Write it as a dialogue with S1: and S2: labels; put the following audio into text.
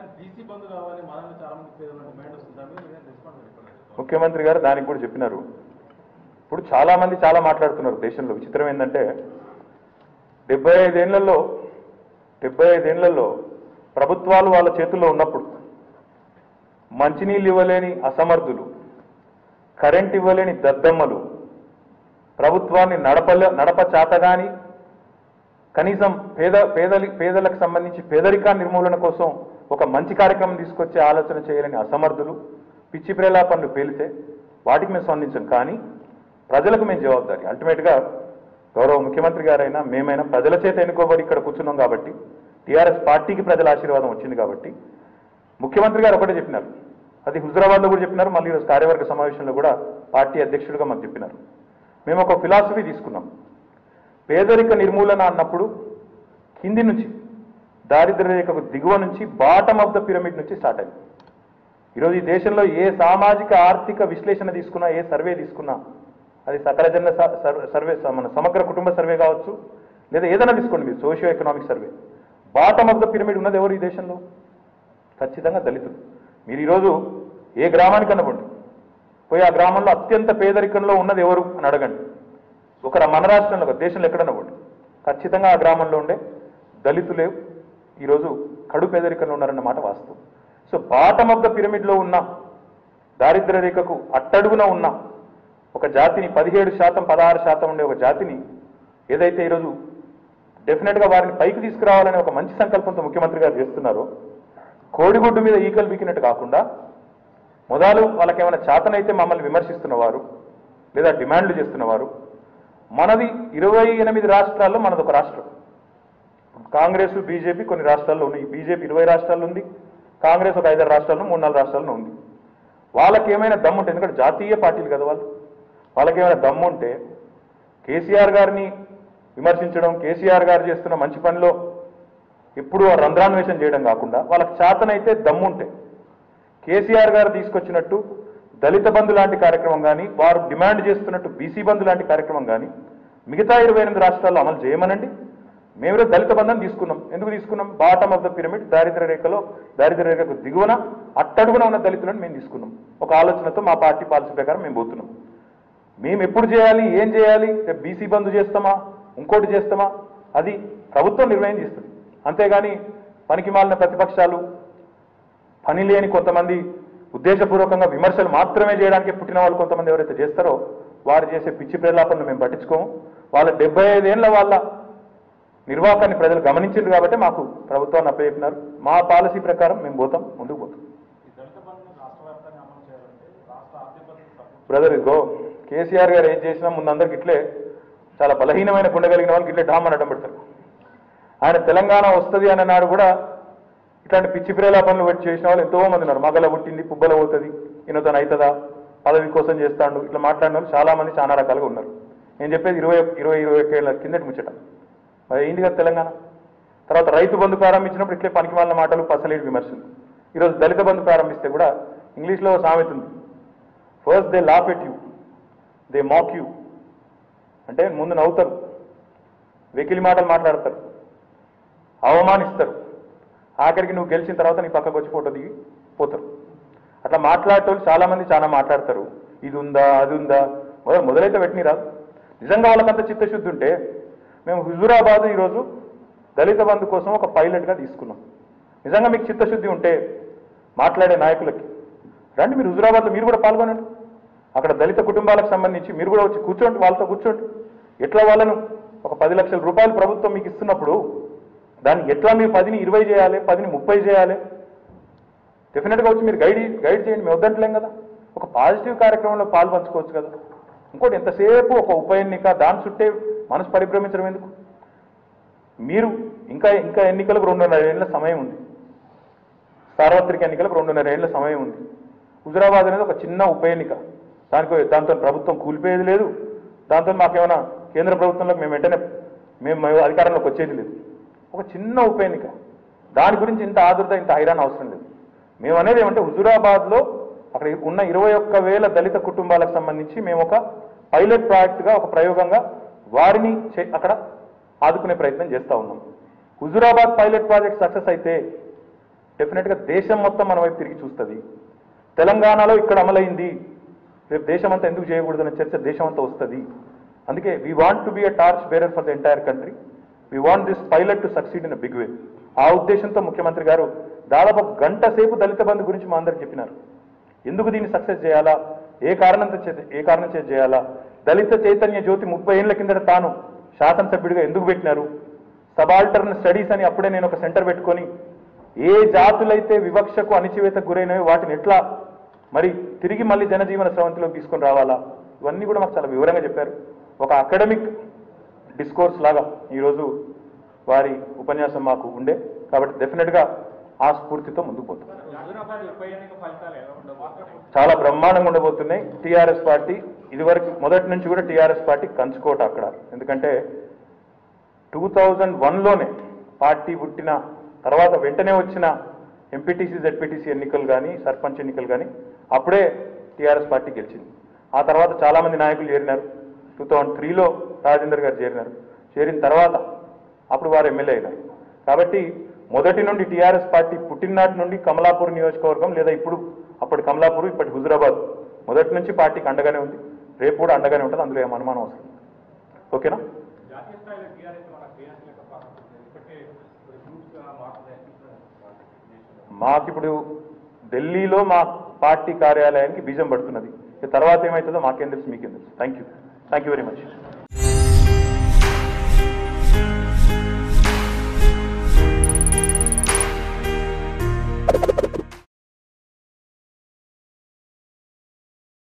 S1: BC బంధు కావాలి మనల్ని చాలా మంది పేదల డిమాండ్ వస్తుంది దాని మీద రెస్పాండ్ చెప్పండి
S2: ముఖ్యమంత్రి గారు దానికి కూడా చెప్పినారు ఇప్పుడు చాలా మంది చాలా మాట్లాడుతున్నారు దేశంలో విచిత్రం ఏంటంటే డెబ్బై ఐదేళ్లలో డెబ్బై ఐదేళ్లలో ప్రభుత్వాలు వాళ్ళ చేతుల్లో ఉన్నప్పుడు మంచినీళ్ళు ఇవ్వలేని అసమర్థులు కరెంట్ ఇవ్వలేని దద్దమ్మలు ప్రభుత్వాన్ని నడపలే నడప చాతగాని కనీసం పేద పేదలి పేదలకు సంబంధించి పేదరికా నిర్మూలన కోసం ఒక మంచి కార్యక్రమం తీసుకొచ్చే ఆలోచన చేయలేని అసమర్థులు పిచ్చి ప్రేలాపనలు పేలితే వాటికి మేము స్పందించాం కానీ ప్రజలకు మేము జవాబుదారి అల్టిమేట్గా గౌరవ ముఖ్యమంత్రి గారైనా మేమైనా ప్రజల చేత ఎన్నుకోబడి ఇక్కడ కూర్చున్నాం కాబట్టి టీఆర్ఎస్ పార్టీకి ప్రజల ఆశీర్వాదం వచ్చింది కాబట్టి ముఖ్యమంత్రి గారు ఒకటే చెప్పినారు అది హుజరాబాద్లో కూడా చెప్పినారు మళ్ళీ ఈరోజు కార్యవర్గ సమావేశంలో కూడా పార్టీ అధ్యక్షుడిగా మాకు చెప్పినారు మేము ఒక ఫిలాసఫీ తీసుకున్నాం పేదరిక నిర్మూలన అన్నప్పుడు కింది నుంచి దారిద్ర్య రేఖకు దిగువ నుంచి బాటమ్ ఆఫ్ ద పిరమిడ్ నుంచి స్టార్ట్ అయింది ఈరోజు ఈ దేశంలో ఏ సామాజిక ఆర్థిక విశ్లేషణ తీసుకున్నా ఏ సర్వే తీసుకున్నా అది సకల జన స- సర్వే సర్వే మన సమగ్ర కుటుంబ సర్వే కావచ్చు లేదా ఏదైనా తీసుకోండి మీరు socio economic survey bottom of the pyramid ఉన్నది ఎవరు ఈ దేశంలో ఖచ్చితంగా దళితులు మీరు ఈరోజు ఏ గ్రామానికి అనబండి పోయి ఆ గ్రామంలో అత్యంత పేదరికంలో ఉన్నది ఎవరు అని అడగండి ఒక మన రాష్ట్రంలో కాదు, దేశంలో ఎక్కడన్నా పోండి ఖచ్చితంగా ఆ గ్రామంలో ఉండే దళితులే ఈరోజు కడు పేదరికంలో ఉన్నారన్న మాట వాస్తవం సో బాటమ్ ఆఫ్ ద పిరమిడ్లో ఉన్న దారిద్ర్య రేఖకు అట్టడుగున ఉన్న ఒక జాతిని పదిహేడు శాతం పదహారు శాతం ఉండే ఒక జాతిని ఏదైతే ఈరోజు డెఫినెట్గా వారిని పైకి తీసుకురావాలనే ఒక మంచి సంకల్పంతో ముఖ్యమంత్రి గారు చేస్తున్నారో కోడిగుడ్డు మీద ఈకలు బీకినట్టు కాకుండా మొదలు వాళ్ళకి ఏమైనా చేతనైతే మమ్మల్ని విమర్శిస్తున్నవారు లేదా డిమాండ్లు చేస్తున్నవారు మనది ఇరవై ఎనిమిది రాష్ట్రాల్లో మనది ఒక రాష్ట్రం కాంగ్రెస్ బీజేపీ కొన్ని రాష్ట్రాల్లో ఉన్నాయి బీజేపీ ఇరవై రాష్ట్రాల్లో ఉంది కాంగ్రెస్ ఒక ఐదారు రాష్ట్రాల్లో మూడు నాలుగు రాష్ట్రాల్లో ఉంది వాళ్ళకి ఏమైనా దమ్ము ఉంటే ఎందుకంటే జాతీయ పార్టీలు కదా వాళ్ళు వాళ్ళకి ఏమైనా దమ్ము ఉంటే కేసీఆర్ గారిని విమర్శించడం కేసీఆర్ గారు చేస్తున్న మంచి పనిలో ఎప్పుడూ ఆ రంధ్రాన్వేషణ చేయడం కాకుండా వాళ్ళకి చేతనైతే దమ్ముంటే కేసీఆర్ గారు తీసుకొచ్చినట్టు దళిత బంధు లాంటి కార్యక్రమం కానీ వారు డిమాండ్ చేస్తున్నట్టు బీసీ బంధు లాంటి కార్యక్రమం కానీ మిగతా ఇరవై ఎనిమిది రాష్ట్రాల్లో అమలు చేయమనండి మేము ఈరోజు దళిత బంధం తీసుకున్నాం ఎందుకు తీసుకున్నాం బాటమ్ ఆఫ్ ద పిరమిడ్ దారిద్ర్య రేఖలో దారిద్ర్య రేఖకు దిగువన అట్టడుగున ఉన్న దళితులను మేము తీసుకున్నాం ఒక ఆలోచనతో మా పార్టీ పాలసీ ప్రకారం మేము పోతున్నాం మేము ఎప్పుడు చేయాలి ఏం చేయాలి రేపు బీసీ బంధు చేస్తామా ఇంకోటి చేస్తామా అది ప్రభుత్వం నిర్ణయం చేస్తుంది అంతేగాని పనికి మాలిన ప్రతిపక్షాలు పని లేని కొంతమంది ఉద్దేశపూర్వకంగా విమర్శలు మాత్రమే చేయడానికి పుట్టిన వాళ్ళు కొంతమంది ఎవరైతే చేస్తారో వారు చేసే పిచ్చి ప్రేలాపనలు మేము పట్టించుకోము వాళ్ళ డెబ్బై ఐదేళ్ల వాళ్ళ నిర్వాహకాన్ని ప్రజలు గమనించారు కాబట్టి మాకు ప్రభుత్వాన్ని అప్పచెప్పినారు మా పాలసీ ప్రకారం మేము పోతాం ముందుకు పోతాం
S1: ఈ దళిత బంధుని రాష్ట్ర వ్యాప్తంగా అమలు చేయాలంటే రాష్ట్ర ఆర్థిక పరిస్థితి సపోర్ట్
S2: బ్రదర్ ఇదిగో కేసీఆర్ గారు ఏం చేసినా ముందు అందరికి ఇట్లే చాలా బలహీనమైన గుండె కలిగిన వాళ్ళకి ఇట్లే డామ్ అని అడ్డం పెడతారు ఆయన తెలంగాణ వస్తుంది అన్న నాడు కూడా ఇట్లాంటి పిచ్చి ప్రేలాపనలు పెట్టి చేసిన వాళ్ళు ఎంతో మంది ఉన్నారు మగల పుట్టింది పుబ్బల పోతుంది ఈయనతోని అవుతుందా పదవి కోసం చేస్తాడు ఇట్లా మాట్లాడిన వాళ్ళు చాలా మంది చాలా రకాలుగా ఉన్నారు నేను చెప్పేది ఇరవై ఇరవై ఇరవై ఒక్క ఏళ్ళ కిందటి ముచ్చట మరి అయింది కదా తెలంగాణ తర్వాత రైతు బంధు ప్రారంభించినప్పుడు ఇట్లే పనికి వాళ్ళ మాటలు పసలేని విమర్శలు ఈరోజు దళిత బంధు ప్రారంభిస్తే కూడా ఇంగ్లీష్లో ఒక సామెత ఉంది first they laugh at you they mock you అంటే ముందు నవ్వుతారు వెకిలి మాటలు మాట్లాడతారు అవమానిస్తారు ఆఖరికి నువ్వు గెలిచిన తర్వాత నీ పక్కకు వచ్చి ఫోటో దిగి పోతారు అట్లా మాట్లాడేటోళ్ళు చాలా మంది చాలా మాట్లాడతారు ఇది ఉందా అది ఉందా మొదలు మొదలైతే పెట్టిని రాదు నిజంగా వాళ్ళకంత చిత్తశుద్ధి ఉంటే మేము హుజూరాబాద్ ఈరోజు దళిత బంధు కోసం ఒక పైలట్గా తీసుకున్నాం నిజంగా మీకు చిత్తశుద్ధి ఉంటే మాట్లాడే నాయకులకి రండి మీరు హుజూరాబాద్లో మీరు కూడా పాల్గొనండి అక్కడ దళిత కుటుంబాలకు సంబంధించి మీరు కూడా వచ్చి కూర్చోండి వాళ్ళతో కూర్చోండి ఎట్లా వాళ్ళను ఒక పది లక్షల రూపాయలు ప్రభుత్వం మీకు ఇస్తున్నప్పుడు దాన్ని ఎట్లా మీరు పదిని ఇరవై చేయాలి పదిని ముప్పై చేయాలి డెఫినెట్గా వచ్చి మీరు గైడ్ గైడ్ చేయండి మేము వద్దంటలేం కదా ఒక పాజిటివ్ కార్యక్రమంలో పాలు పంచుకోవచ్చు కదా ఇంకోటి ఎంతసేపు ఒక ఉప ఎన్నిక దాని చుట్టే మనసు పరిభ్రమించడం ఎందుకు మీరు ఇంకా ఇంకా ఎన్నికలకు రెండున్నర ఏళ్ళ సమయం ఉంది సార్వత్రిక ఎన్నికలకు రెండున్నర ఏళ్ల సమయం ఉంది హుజరాబాద్ అనేది ఒక చిన్న ఉప ఎన్నిక దానికి దాంతో ప్రభుత్వం కూలిపోయేది లేదు దాంతో మాకేమైనా కేంద్ర ప్రభుత్వంలోకి మేము వెంటనే మేము మేము అధికారంలోకి వచ్చేది లేదు ఒక చిన్న ఉప ఎన్నిక దాని గురించి ఇంత ఆదుర్త ఇంత హైరాణ అవసరం లేదు మేము అనేది ఏమంటే హుజురాబాద్లో అక్కడ ఉన్న ఇరవై ఒక్క వేల దళిత కుటుంబాలకు సంబంధించి మేము ఒక పైలట్ ప్రాజెక్టుగా ఒక ప్రయోగంగా వారిని చే- అక్కడ ఆదుకునే ప్రయత్నం చేస్తూ ఉన్నాం హుజురాబాద్ పైలట్ ప్రాజెక్ట్ సక్సెస్ అయితే డెఫినెట్గా దేశం మొత్తం మన వైపు తిరిగి చూస్తుంది తెలంగాణలో ఇక్కడ అమలైంది రేపు దేశం అంతా ఎందుకు చేయకూడదనే చర్చ దేశం అంతా వస్తుంది అందుకే we want to be a torch bearer for the entire country we want this pilot to succeed in a big way ఆ ఉద్దేశంతో ముఖ్యమంత్రి గారు దాదాపు ఒక గంట సేపు దళిత బంధు గురించి మా అందరికి చెప్పినారు ఎందుకు దీన్ని సక్సెస్ చేయాలా ఏ కారణంతో చే- ఏ కారణం చేసి చేయాలా దళిత చైతన్య జ్యోతి ముప్పై ఏళ్ల కిందట తాను శాసనసభ్యుడిగా ఎందుకు పెట్టినారు సబాల్టర్న్ స్టడీస్ అని అప్పుడే నేను ఒక సెంటర్ పెట్టుకొని ఏ జాతులైతే వివక్షకు అణిచివేతకు గురైనవి వాటిని ఎట్లా మరి తిరిగి మళ్ళీ జనజీవన స్రవంతిలోకి తీసుకొని రావాలా ఇవన్నీ కూడా మాకు చాలా వివరంగా చెప్పారు ఒక అకాడమిక్ డిస్కోర్స్ లాగా ఈరోజు వారి ఉపన్యాసం మాకు ఉండే కాబట్టి డెఫినెట్గా ఆ స్ఫూర్తితో ముందుకు పోతాం
S1: హుజూరాబాద్ ఉప ఎన్నిక ఫలితాలు ఎలా ఉండబోతున్నాయి
S2: చాలా బ్రహ్మాండంగా ఉండబోతున్నాయి టీఆర్ఎస్ పార్టీ ఇదివరకు మొదటి నుంచి కూడా టీఆర్ఎస్ పార్టీ కంచుకోట అక్కడ ఎందుకంటే టూ థౌజండ్ వన్లోనే పార్టీ పుట్టిన తర్వాత వెంటనే వచ్చిన ఎంపీటీసీ జెడ్పీటీసీ ఎన్నికలు కానీ సర్పంచ్ ఎన్నికలు కానీ అప్పుడే టీఆర్ఎస్ పార్టీ గెలిచింది ఆ తర్వాత చాలామంది నాయకులు చేరినారు టూ థౌజండ్ త్రీలో రాజేందర్ గారు చేరినారు చేరిన తర్వాత అప్పుడు వారు ఎమ్మెల్యే అయినారు కాబట్టి మొదటి నుండి టీఆర్ఎస్ పార్టీ పుట్టిననాటి నుండి కమలాపూర్ నియోజకవర్గం లేదా ఇప్పుడు అప్పటి కమలాపూర్ ఇప్పటి హుజురాబాద్ మొదటి నుంచి పార్టీకి అండగానే ఉంది రేపు కూడా అండగానే ఉంటుంది అందులో ఏం అనుమానం అవసరం లేదు. ఓకేనా
S1: జాతీయ స్థాయిలో టీఆర్ఎస్ మన క్రియాశీలక పాత్ర ఉంటుంది. ఇప్పటికే ఇప్పుడు గ్రూప్స్ మారుతున్నాయి
S2: మాకు ఇప్పుడు ఢిల్లీలో మా పార్టీ కార్యాలయానికి బీజం పడుతున్నది ఇక తర్వాత ఏమవుతుందో మాకేం తెలుసు మీకేం తెలుసు thank you thank you very much